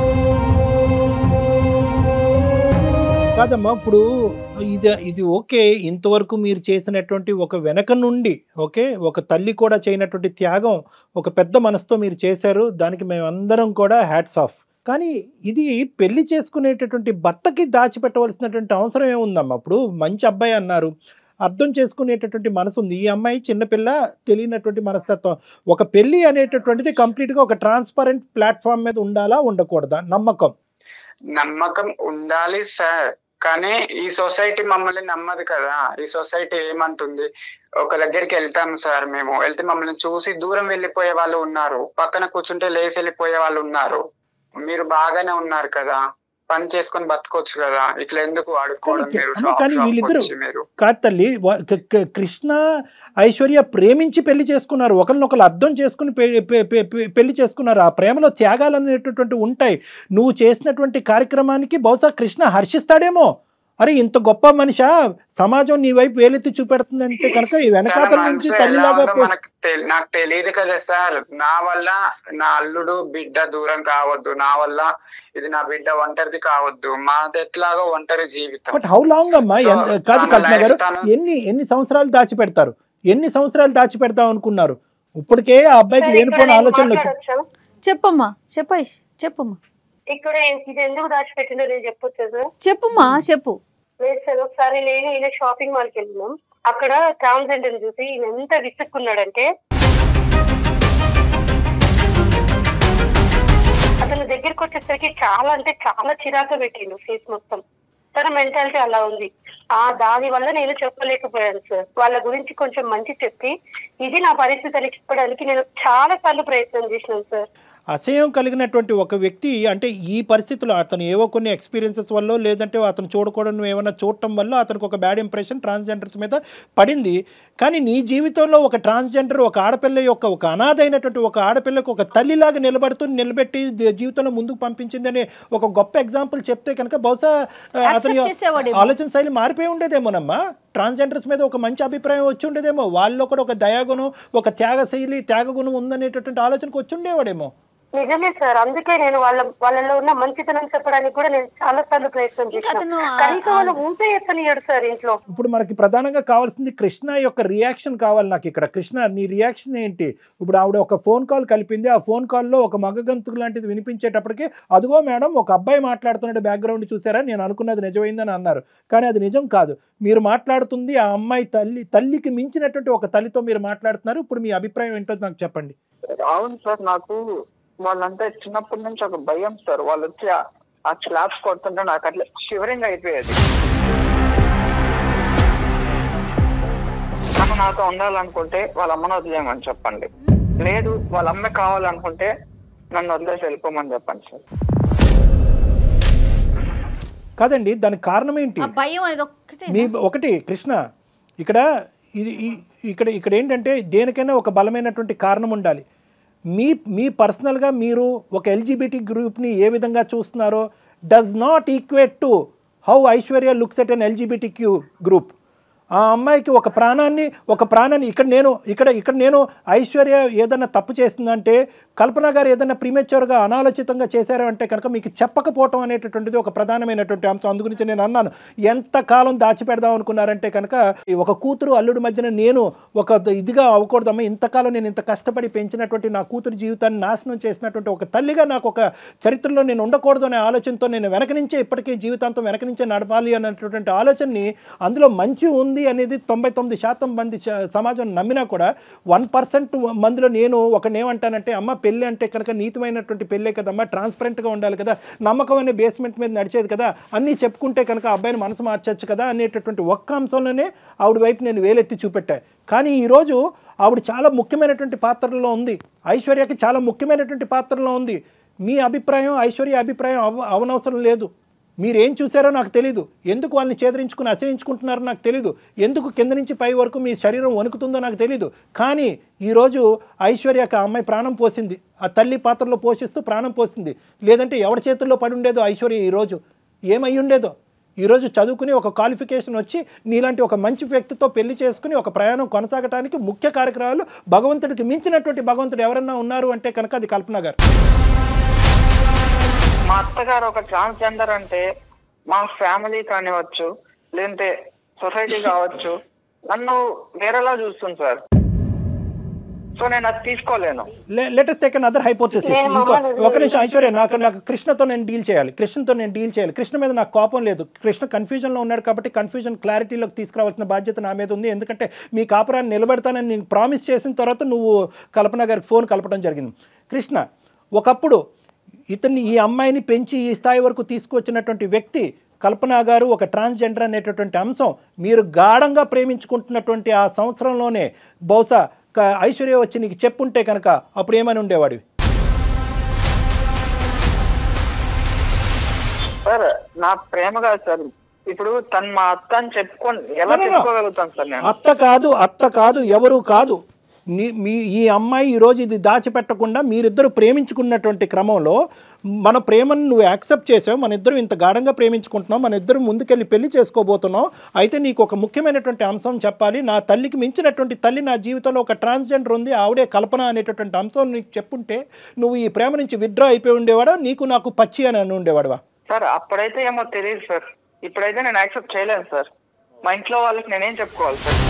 కాదమ్మా ఇప్పుడు ఇది ఇది ఓకే ఇంతవరకు మీరు చేసినటువంటి ఒక వెనక నుండి ఓకే ఒక తల్లి కూడా చేయనటువంటి త్యాగం ఒక పెద్ద మనసుతో మీరు చేశారు దానికి మేమందరం కూడా హ్యాట్స్ ఆఫ్ కానీ ఇది పెళ్లి చేసుకునేటటువంటి భర్తకి దాచిపెట్టవలసినటువంటి అవసరం ఏముందమ్మా అప్పుడు మంచి అబ్బాయి అన్నారు అర్థం చేసుకునేటటువంటి మనసు ఉంది ఈ అమ్మాయి చిన్నపిల్ల తెలియనటువంటి మనస్తత్వం ఒక పెళ్లి అనేటటువంటిది కంప్లీట్గా ఒక ట్రాన్స్పరెంట్ ప్లాట్ఫామ్ మీద ఉండాలా ఉండకూడదా నమ్మకం నమ్మకం ఉండాలి సార్ కానీ ఈ సొసైటీ మమ్మల్ని నమ్మదు కదా ఈ సొసైటీ ఏమంటుంది ఒక దగ్గరికి వెళ్తాం సార్ మేము వెళ్తే మమ్మల్ని చూసి దూరం వెళ్ళిపోయే వాళ్ళు ఉన్నారు పక్కన కూర్చుంటే లేచి వెళ్ళిపోయే వాళ్ళు ఉన్నారు మీరు బాగానే ఉన్నారు కదా పని చేసుకొని బతకొచ్చు కదా ఇట్లా ఎందుకు ఆడుకోవడం కానీ- మీరు కానీ- షాప్ కానీ షాప్ వీళ్ళిద్దరూ- వచ్చి మీరు కాదు తల్లి వా- క- క- కృష్ణ ఐశ్వర్య ప్రేమించి పెళ్లి చేసుకున్నారు ఒకరినొకరు అర్థం చేసుకుని పె- పె- పె- పె- పెళ్లి చేసుకున్నారు ఆ ప్రేమలో త్యాగాలు అనేటటువంటి ఉంటాయి నువ్వు చేసినటువంటి కార్యక్రమానికి బహుశా కృష్ణ హర్షిస్తాడేమో అరే ఇంత గొప్ప మనిష సమాజం నీ వైపు వేలెత్తి చూపెడుతుందంటే కనుక ఈ తన వెనకాతల నుంచి మనసు ఎలా తల్లిలాగా ఉందో పే- మనకు తెలి- నాకు తెలియదు కదా సార్ నా వల్ల నా అల్లుడు బిడ్డ దూరం కావద్దు నా వల్ల ఇది నా బిడ్డ ఒంటరిది కావద్దు మాది ఎట్లాగో ఒంటరి జీవితం బట్ హౌ లాంగ్ అమ్మా So, ఎంత- కాదు తన కల్పన గారు life తను- ఎన్ని ఎన్ని సంవత్సరాలు దాచిపెడతారు ఎన్ని సంవత్సరాలు దాచిపెడతాం అనుకున్నారు ఇప్పటికే ఆ అబ్బాయికి లేనిపోయిన ఆలోచనలు వచ్చాయి మాట్లాడొచ్చా? చెప్పమ్మా చెప్పేష్ చెప్పమ్మా ఇక్కడ ఇది ఎందుకు దాచిపెట్టిందో నేను చెప్పొచ్చు సార్ చెప్పుమా చెప్పు లేదు సార్ ఒకసారి నేను ఈయన షాపింగ్ మాల్కి వెళ్ళినాం అక్కడ ట్రాన్స్జెండర్ చూసి ఈయన ఎంత విసుక్కున్నాడంటే అతని దగ్గరికి వచ్చేసరికి చాలా అంటే చాలా చిరాకు పెట్టిండు ఫేస్ మొత్తం తన మెంటాలిటీ అలా ఉంది ఆ దాని వల్ల నేను చెప్పలేకపోయాను సార్ వాళ్ళ గురించి కొంచెం మంచి చెప్పి ఇది నా పరిస్థితి అని చెప్పడానికి నేను చాలా సార్లు ప్రయత్నం చేసినాను సార్ అసహ్యం కలిగినటువంటి ఒక వ్యక్తి అంటే ఈ పరిస్థితుల్లో అతను ఏవో కొన్ని ఎక్స్పీరియన్సెస్ వల్ల లేదంటే అతను చూడకూడదు ఏమైనా చూడటం వల్ల అతనికి ఒక బ్యాడ్ ఇంప్రెషన్ ట్రాన్స్జెండర్స్ మీద పడింది కానీ నీ జీవితంలో ఒక ట్రాన్స్జెండర్ ఒక ఆడపిల్ల యొక్క ఒక అనాథ అయినటువంటి ఒక ఆడపిల్లకు ఒక తల్లిలాగా నిలబడుతూ నిలబెట్టి ది- జీవితంలో ముందుకు పంపించిందని ఒక గొప్ప ఎగ్జాంపుల్ చెప్తే కనుక బహుశా ఆ, అతని Accept చేసేవాడేమో. ఆలోచన శైలి మారిపోయి ఉండేదేమోనమ్మా ట్రాన్స్జెండర్స్ మీద ఒక మంచి అభిప్రాయం వచ్చి ఉండేదేమో వాళ్ళలో కూడా ఒక దయాగుణం ఒక త్యాగ శైలి త్యాగగుణం ఉందనేటటువంటి ఆలోచనకు వచ్చి ఉండేవాడేమో నిజమే సార్ అందుకే నేను వాళ్ళ వాళ్ళలో ఉన్న మంచితనం చెప్పడానికి కూడా నేను చాలా సార్లు ప్రయత్నం చేశాను అతను ఆ- కనీసం వాళ్ళు ఊపే ఎత్తనియాడు సార్ ఇంట్లో ఇప్పుడు మనకి ప్రధానంగా కావాల్సింది కృష్ణ యొక్క రియాక్షన్ కావాలి నాకు ఇక్కడ కృష్ణ నీ రియాక్షన్ ఏంటి ఇప్పుడు ఆవిడ ఒక ఫోన్ కాల్ కలిపింది ఆ ఫోన్ కాల్లో ఒక మగ గంతుకు లాంటిది వినిపించేటప్పటికి అదిగో మేడం ఒక అబ్బాయి మాట్లాడుతున్నాడు బ్యాక్గ్రౌండ్ చూసారా నేను అనుకున్నది నిజమైందని అన్నారు కానీ అది నిజం కాదు మీరు మాట్లాడుతుంది ఆ అమ్మాయి తల్లి తల్లికి మించినటువంటి ఒక తల్లితో మీరు మాట్లాడుతున్నారు ఇప్పుడు మీ అభిప్రాయం ఏంటో నాకు చెప్పండి అవును సార్ నాకు వాళ్ళంతా చిన్నప్పటి నుంచి ఒక భయం సార్ వాళ్ళు వచ్చి ఆ- ఆ స్లాబ్స్ కొడుతుంటే నాకు అట్లా షివరింగ్ అయిపోయేది తను నాతో ఉండాలనుకుంటే వాళ్ళ అమ్మను వదిలేయమని చెప్పండి లేదు వాళ్ళ అమ్మ కావాలనుకుంటే నన్ను వదిలేసి వెళ్ళిపోమని చెప్పండి సార్ కాదండి దానికి కారణం ఏంటి ఆ భయం అనేది ఒక్కటే మీ ఒకటి కృష్ణ ఇక్కడ ఇది ఈ- ఇక్కడ ఇక్కడ ఏంటంటే దేనికైనా ఒక బలమైనటువంటి కారణం ఉండాలి మీ మీ పర్సనల్గా మీరు ఒక ఎల్జీబీటీ గ్రూప్ని ఏ విధంగా చూస్తున్నారో does not equate to how Aishwarya looks at an LGBT Q group ఆ అమ్మాయికి ఒక ప్రాణాన్ని ఒక ప్రాణాన్ని ఇక్కడ నేను ఇక్కడ ఇక్కడ నేను ఐశ్వర్య ఏదైనా తప్పు చేస్తుందంటే కల్పన గారు ఏదైనా ప్రీమెచ్యూర్గా అనాలోచితంగా చేశారు అంటే కనుక మీకు చెప్పకపోవటం అనేటటువంటిది ఒక ప్రధానమైనటువంటి అంశం అందు గురించి నేను అన్నాను ఎంత కాలం దాచిపెడదాం అనుకున్నారంటే కనుక ఈ ఒక కూతురు అల్లుడి మధ్యన నేను ఒక ఇదిగా అవ్వకూడదమ్మా ఇంతకాలం నేను ఇంత కష్టపడి పెంచినటువంటి నా కూతురు జీవితాన్ని నాశనం చేసినటువంటి ఒక తల్లిగా నాకు ఒక చరిత్రలో నేను ఉండకూడదు అనే ఆలోచనతో నేను వెనక నుంచే ఇప్పటికీ జీవితాంతం వెనక నుంచే నడపాలి అనేటటువంటి ఆలోచనని అందులో మంచి ఉంది అనేది తొంభై తొమ్మిది శాతం మంది చ- సమాజం నమ్మినా కూడా వన్ పర్సెంట్ మందిలో నేను ఒకటి ఏమంటానంటే అమ్మ పెళ్ళి అంటే కనుక నీతిమైనటువంటి పెళ్ళే కదమ్మా ట్రాన్స్పరెంట్గా ఉండాలి కదా నమ్మకం అనే బేస్మెంట్ మీద నడిచేది కదా అన్నీ చెప్పుకుంటే కనుక ఆ అబ్బాయిని మనసు మార్చచ్చు కదా అనేటటువంటి ఒక్క అంశంలోనే ఆవిడ వైపు నేను వేలెత్తి చూపెట్టా కానీ ఈరోజు ఆవిడ చాలా ముఖ్యమైనటువంటి పాత్రలో ఉంది ఐశ్వర్యకి చాలా ముఖ్యమైనటువంటి పాత్రలో ఉంది మీ అభిప్రాయం ఐశ్వర్య అభిప్రాయం అవ అవనవసరం లేదు మీరేం చూసారో నాకు తెలీదు ఎందుకు వాళ్ళని చేదరించుకుని అసహించుకుంటున్నారో నాకు తెలీదు ఎందుకు కింద నుంచి పై వరకు మీ శరీరం వణుకుతుందో నాకు తెలీదు కానీ ఈరోజు ఐశ్వర్యకి ఆ అమ్మాయి ప్రాణం పోసింది ఆ తల్లి పాత్రలో పోషిస్తూ ప్రాణం పోసింది లేదంటే ఎవరి చేతుల్లో పడి ఉండేదో ఐశ్వర్య ఈరోజు ఏమై ఉండేదో ఈరోజు చదువుకుని ఒక క్వాలిఫికేషన్ వచ్చి నీలాంటి ఒక మంచి వ్యక్తితో పెళ్లి చేసుకుని ఒక ప్రయాణం కొనసాగటానికి ముఖ్య కార్యక్రమాలు భగవంతుడికి మించినటువంటి భగవంతుడు ఎవరన్నా ఉన్నారు అంటే కనుక అది కల్పన గారు మా అత్తగారు ఒక ట్రాన్స్జెండర్ అంటే మా ఫ్యామిలీ కానివచ్చు లేదంటే సొసైటీ కావచ్చు నన్ను వేరేలా చూస్తుంది సార్ సో నేను అది తీసుకోలేను లెటెస్ట్ టేక్ అదర్ హైపోథెసిస్ నేను ఇంకో మమ్మల్ని ఒక నిమిషం ఐశ్వర్య నాకు నాకు కృష్ణతో నేను డీల్ చేయాలి కృష్ణతో నేను డీల్ చేయాలి కృష్ణ మీద నాకు కోపం లేదు కృష్ణ కన్ఫ్యూజన్లో ఉన్నాడు కాబట్టి కన్ఫ్యూజన్ క్లారిటీలోకి తీసుకురావాల్సిన బాధ్యత నా మీద ఉంది ఎందుకంటే మీ కాపురాన్ని నిలబెడతానని నేను ప్రామిస్ చేసిన తర్వాత నువ్వు కల్పన గారికి ఫోన్ కలపడం జరిగింది కృష్ణ ఒకప్పుడు ఇతన్ని ఈ అమ్మాయిని పెంచి ఈ స్థాయి వరకు తీసుకొచ్చినటువంటి వ్యక్తి కల్పన గారు ఒక ట్రాన్స్జెండర్ అనేటటువంటి అంశం మీరు గాఢంగా ప్రేమించుకుంటున్నటువంటి ఆ సంవత్సరంలోనే బహుశా క- ఐశ్వర్య వచ్చి నీకు చెప్పుంటే కనుక అప్పుడు ఏమని ఉండేవాడివి సార్ నా ప్రేమ కాదు సార్ ఇప్పుడు తను మా అత్త అని చెప్పుకొని ఎలా No, no, no. చెప్పుకోగలుగుతాను సార్ నేను అత్త కాదు అత్త కాదు ఎవరు కాదు నీ మీ ఈ అమ్మాయి ఈరోజు ఇది దాచిపెట్టకుండా మీరిద్దరు ప్రేమించుకున్నటువంటి క్రమంలో మన ప్రేమను నువ్వు యాక్సెప్ట్ చేసావు మన ఇద్దరు ఇంత గాఢంగా ప్రేమించుకుంటున్నాం మన ఇద్దరు ముందుకెళ్ళి పెళ్లి చేసుకోబోతున్నాం అయితే నీకు ఒక ముఖ్యమైనటువంటి అంశం చెప్పాలి నా తల్లికి మించినటువంటి తల్లి నా జీవితంలో ఒక ట్రాన్స్జెండర్ ఉంది ఆవిడే కల్పన అనేటటువంటి అంశం నీకు చెప్పుంటే నువ్వు ఈ ప్రేమ నుంచి విత్డ్రా అయిపోయి ఉండేవాడా నీకు నాకు పచ్చి అని అని ఉండేవాడువా సార్ అప్పుడైతే ఏమో తెలియదు సార్ ఇప్పుడైతే నేను యాక్సెప్ట్ చేయలేను సార్ మా ఇంట్లో వాళ్ళకి నేనేం చెప్పుకోవాలి సార్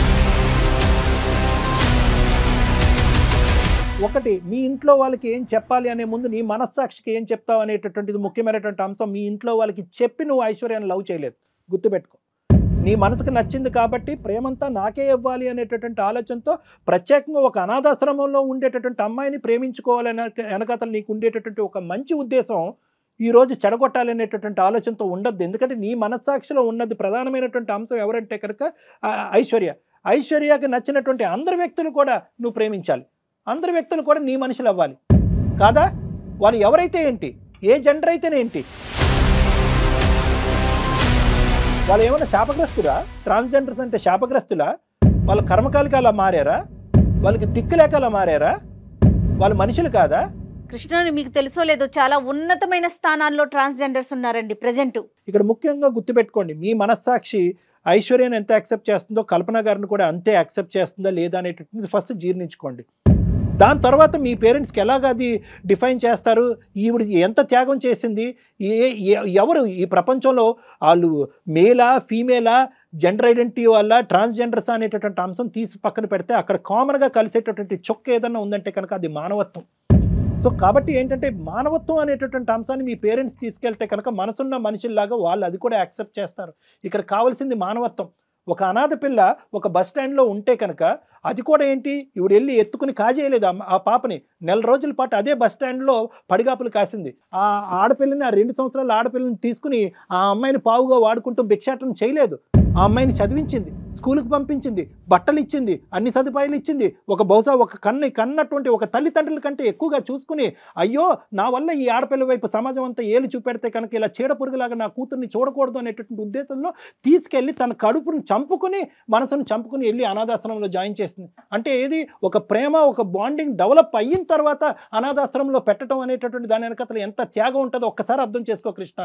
ఒకటి మీ ఇంట్లో వాళ్ళకి ఏం చెప్పాలి అనే ముందు నీ మనస్సాక్షికి ఏం చెప్తావు అనేటటువంటిది ముఖ్యమైనటువంటి అంశం మీ ఇంట్లో వాళ్ళకి చెప్పి నువ్వు ఐశ్వర్యాన్ని లవ్ చేయలేదు గుర్తుపెట్టుకో నీ మనసుకు నచ్చింది కాబట్టి ప్రేమంతా నాకే ఇవ్వాలి అనేటటువంటి ఆలోచనతో ప్రత్యేకంగా ఒక అనాథాశ్రమంలో ఉండేటటువంటి అమ్మాయిని ప్రేమించుకోవాలనే వెనకాతలు నీకు ఉండేటటువంటి ఒక మంచి ఉద్దేశం ఈ రోజు చెడగొట్టాలనేటటువంటి ఆలోచనతో ఉండద్దు ఎందుకంటే నీ మనస్సాక్షిలో ఉన్నది ప్రధానమైనటువంటి అంశం ఎవరంటే కనుక ఆ, ఐశ్వర్య ఐశ్వర్యకి నచ్చినటువంటి అందరి వ్యక్తులు కూడా నువ్వు ప్రేమించాలి అందరి వ్యక్తులు కూడా నీ మనుషులు అవ్వాలి కాదా వాళ్ళు ఎవరైతే ఏంటి ఏ జెండర్ అయితేనేంటి వాళ్ళు ఏమైనా శాపగ్రస్తురా ట్రాన్స్జెండర్స్ అంటే శాపగ్రస్తులా వాళ్ళ కర్మకాలికి అలా మారారా వాళ్ళకి దిక్కులేక అలా మారారా వాళ్ళు మనుషులు కాదా కృష్ణుని మీకు తెలుసో లేదో చాలా ఉన్నతమైన స్థానాల్లో ట్రాన్స్జెండర్స్ ఉన్నారండి ప్రజెంట్ ఇక్కడ ముఖ్యంగా గుర్తుపెట్టుకోండి మీ మనస్సాక్షి ఐశ్వర్యను ఎంత యాక్సెప్ట్ చేస్తుందో కల్పన గారిని కూడా అంతే యాక్సెప్ట్ చేస్తుందా లేదా అనేటటువంటిది ఫస్ట్ జీర్ణించుకోండి దాని తర్వాత మీ పేరెంట్స్కి ఎలాగ అది డిఫైన్ చేస్తారు ఈవిడ ఎంత త్యాగం చేసింది ఏ ఏ- ఎవరు ఈ ప్రపంచంలో వాళ్ళు మేలా ఫీమేలా జెండర్ ఐడెంటిటీ వల్ల ట్రాన్స్జెండర్స్ అనేటటువంటి అంశం తీసి పక్కన పెడితే అక్కడ కామన్గా కలిసేటటువంటి చొక్క ఏదన్నా ఉందంటే కనుక అది మానవత్వం సో కాబట్టి ఏంటంటే మానవత్వం అనేటటువంటి అంశాన్ని మీ పేరెంట్స్ తీసుకెళ్తే కనుక మనసున్న మనుషుల్లాగా వాళ్ళు అది కూడా యాక్సెప్ట్ చేస్తారు ఇక్కడ కావాల్సింది మానవత్వం ఒక అనాథ పిల్ల ఒక బస్ స్టాండ్లో ఉంటే కనుక అది కూడా ఏంటి ఇవిడు వెళ్ళి ఎత్తుకుని కాజేయలేదు ఆ- ఆ పాపని నెల రోజుల పాటు అదే బస్ స్టాండ్లో పడిగాపులు కాసింది ఆ ఆడపిల్లని ఆ రెండు సంవత్సరాల ఆడపిల్లని తీసుకుని ఆ అమ్మాయిని పావుగా వాడుకుంటూ భిక్షాటన చేయలేదు ఆ అమ్మాయిని చదివించింది స్కూల్కి పంపించింది బట్టలు ఇచ్చింది అన్ని సదుపాయాలు ఇచ్చింది ఒక బహుశా ఒక కన్ను కన్నటువంటి ఒక తల్లిదండ్రుల కంటే ఎక్కువగా చూసుకుని అయ్యో నా వల్ల ఈ ఆడపిల్ల వైపు సమాజం అంతా ఏలు చూపెడితే కనుక ఇలా చీడ పురుగులాగా నా కూతుర్ని చూడకూడదు అనేటటువంటి ఉద్దేశంలో తీసుకెళ్ళి తన కడుపును చంపుకుని మనసును చంపుకుని వెళ్ళి అనాథాశ్రమంలో జాయిన్ చేసింది అంటే ఏది ఒక ప్రేమ ఒక బాండింగ్ డెవలప్ అయిన తర్వాత అనాథాశ్రమంలో పెట్టడం అనేటటువంటి దాని వెనకతలు ఎంత త్యాగం ఉంటుందో ఒక్కసారి అర్థం చేసుకో కృష్ణ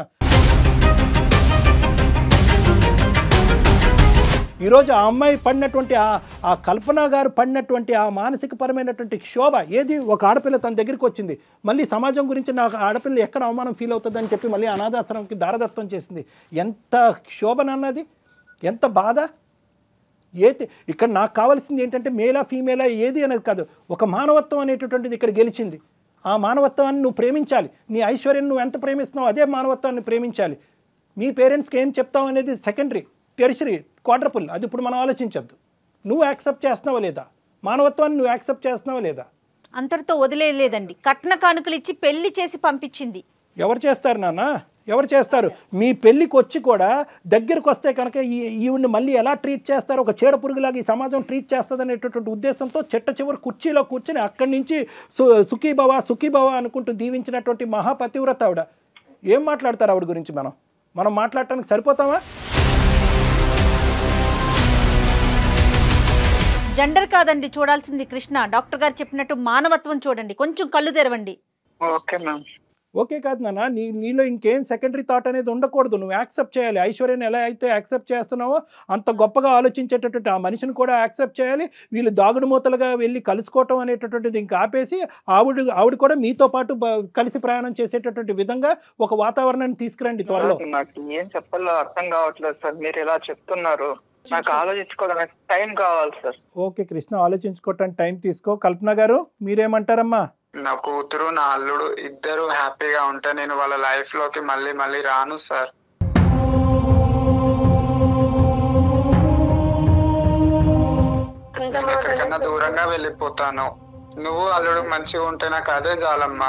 ఈరోజు ఆ అమ్మాయి పడినటువంటి ఆ ఆ కల్పన గారు పడినటువంటి ఆ మానసిక పరమైనటువంటి క్షోభ ఏది ఒక ఆడపిల్ల తన దగ్గరికి వచ్చింది మళ్ళీ సమాజం గురించి నాకు ఆడపిల్ల ఎక్కడ అవమానం ఫీల్ అవుతుందని చెప్పి మళ్ళీ అనాథాశ్రమంకి దారదత్తం చేసింది ఎంత క్షోభనన్నది ఎంత బాధ ఏది ఇక్కడ నాకు కావాల్సింది ఏంటంటే మేలా ఫీమేలా ఏది అనేది కాదు ఒక మానవత్వం అనేటటువంటిది ఇక్కడ గెలిచింది ఆ మానవత్వాన్ని నువ్వు ప్రేమించాలి నీ ఐశ్వర్యం నువ్వు ఎంత ప్రేమిస్తున్నావు అదే మానవత్వాన్ని ప్రేమించాలి మీ పేరెంట్స్కి ఏం చెప్తావు అనేది సెకండరీ టెరిషరీ క్వార్టర్పుల్ అది ఇప్పుడు మనం ఆలోచించద్దు నువ్వు యాక్సెప్ట్ చేస్తున్నావా లేదా మానవత్వాన్ని నువ్వు యాక్సెప్ట్ చేస్తున్నావా లేదా అంతటితో వదిలేయలేదండి కట్న కానుకలు ఇచ్చి పెళ్లి చేసి పంపించింది ఎవరు చేస్తారు నాన్న ఎవరు చేస్తారు మీ పెళ్ళికి వచ్చి కూడా దగ్గరకు వస్తే కనుక ఈ ఈవిడ్ని మళ్ళీ ఎలా ట్రీట్ చేస్తారు ఒక చీడ పురుగులాగా ఈ సమాజం ట్రీట్ చేస్తుంది అనేటటువంటి ఉద్దేశంతో చెట్ట చివరి కుర్చీలో కూర్చొని అక్కడి నుంచి సు సుఖీభవ సుఖీభవ అనుకుంటూ దీవించినటువంటి మహాపతివ్రత ఆవిడ ఏం మాట్లాడతారు ఆవిడ గురించి మనం మనం మాట్లాడటానికి సరిపోతామా జెండర్ కాదండి చూడాల్సింది కృష్ణ డాక్టర్ గారు చెప్పినట్టు మానవత్వం చూడండి కొంచెం కళ్ళు తెరవండి ఓకే మ్యామ్ ఓకే కాదు నాన్న నీ నీలో ఇంకేం సెకండరీ థాట్ అనేది ఉండకూడదు నువ్వు యాక్సెప్ట్ చేయాలి ఐశ్వర్యని ఎలా అయితే యాక్సెప్ట్ చేస్తున్నావో అంత గొప్పగా ఆలోచించేటటువంటి ఆ మనిషిని కూడా యాక్సెప్ట్ చేయాలి వీళ్ళు దాగుడు మూతలుగా వెళ్ళి కలుసుకోవటం అనేటటువంటిది ఇంకా ఆపేసి ఆవిడ ఆవిడ కూడా మీతో పాటు బ- కలిసి ప్రయాణం చేసేటటువంటి విధంగా ఒక వాతావరణాన్ని తీసుకురండి త్వరలో నాకు ఏం చెప్పాలో అర్థం కావట్లేదు సార్ మీరు ఇలా చెప్తున్నారు నాకు ఆలోచించుకోవడానికి టైం కావాలి సార్ ఓకే కృష్ణ ఆలోచించుకోవటానికి టైం తీసుకో కల్పన గారు మీరేమంటారమ్మా నా కూతురు నా అల్లుడు ఇద్దరు హ్యాపీగా ఉంటే నేను వాళ్ళ లైఫ్ లోకి మళ్ళీ మళ్ళీ రాను సార్ అంత నేను ఎక్కడికన్నా దూరంగా వెళ్ళిపోతాను నువ్వు అల్లుడు మంచిగా ఉంటే నాకు అదే చాలమ్మా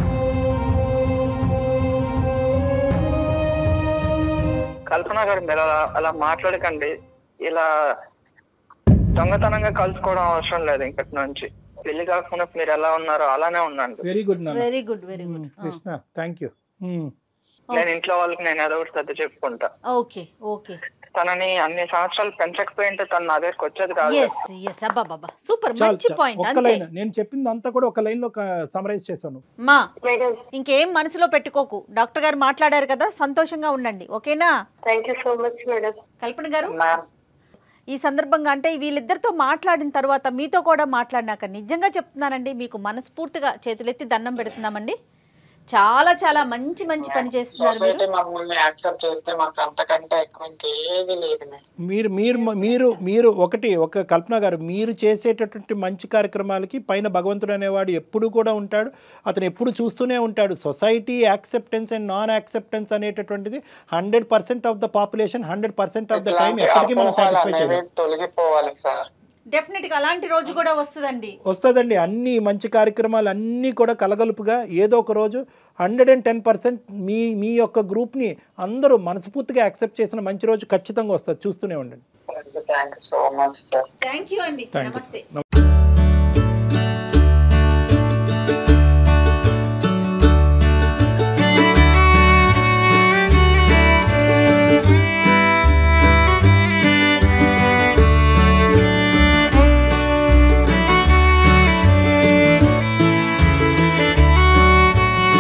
కల్పన గారు మీరు అలా అలా మాట్లాడకండి ఇలా దొంగతనంగా కలుసుకోవడం అవసరం లేదు ఇంకటి నుంచి పెళ్లి కాకుండా మీరు ఎలా ఉన్నారో అలానే ఉండండి వెరీ గుడ్ నాన్న very good very good Krishna thank you నేను ఇంట్లో వాళ్ళకి నేను ఏదో ఒకటి సర్ది చెప్పుకుంటా ఓకే ఓకే తనని అన్ని సంవత్సరాలు పెంచకపోయింటే తను నా దగ్గరికి వచ్చేది కాదు ఎస్ ఎస్ అబ్బా బాబా సూపర్ చాలు మంచి చాలు. పాయింట్ ఒక్క అంతే లైన్ నేను చెప్పింది అంతా కూడా ఒక లైన్ లో సమరైజ్ చేశాను మా మేడం ఇంకేం మనసులో పెట్టుకోకు డాక్టర్ గారు మాట్లాడారు కదా సంతోషంగా ఉండండి ఓకేనా thank you so much madam Kalpana garu ma'am ఈ సందర్భంగా అంటే వీళ్ళిద్దరితో మాట్లాడిన తర్వాత మీతో కూడా మాట్లాడినాక నిజంగా చెప్తున్నానండి మీకు మనస్ఫూర్తిగా చేతులెత్తి దండం పెడుతున్నామండి చాలా చాలా మంచి మంచి పని చేస్తున్నారు మీరు సొసైటీ మమ్మల్ని యాక్సెప్ట్ చేస్తే మాకు అంతకంటే ఎక్కువ ఇంకేది లేదు మేడం మీరు మీరు మీరు మీరు ఒకటి ఒక కల్పన గారు మీరు చేసేటటువంటి మంచి కార్యక్రమాలకి పైన భగవంతుడు అనేవాడు ఎప్పుడు కూడా ఉంటాడు అతను ఎప్పుడు చూస్తూనే ఉంటాడు society acceptance and non acceptance అనేటటువంటిది hundred percent of the population hundred percent of the time ఇట్లాంటి ఎప్పటికీ మనం అపోహలు సాటిస్ఫై అనేవి చేయలేం తొలగిపోవాలి సార్ డెఫినెట్ గా అలాంటి రోజు కూడా వస్తుందండి వస్తుందండి అన్ని మంచి కార్యక్రమాలు అన్నీ కూడా కలగలుపుగా ఏదో ఒక రోజు హండ్రెడ్ అండ్ టెన్ పర్సెంట్ మీ మీ యొక్క గ్రూప్ని అందరూ మనస్ఫూర్తిగా యాక్సెప్ట్ చేసిన మంచి రోజు ఖచ్చితంగా వస్తుంది చూస్తూనే ఉండండి thank you so much sir thank you అండి థ్యాంక్ నమస్తే యూ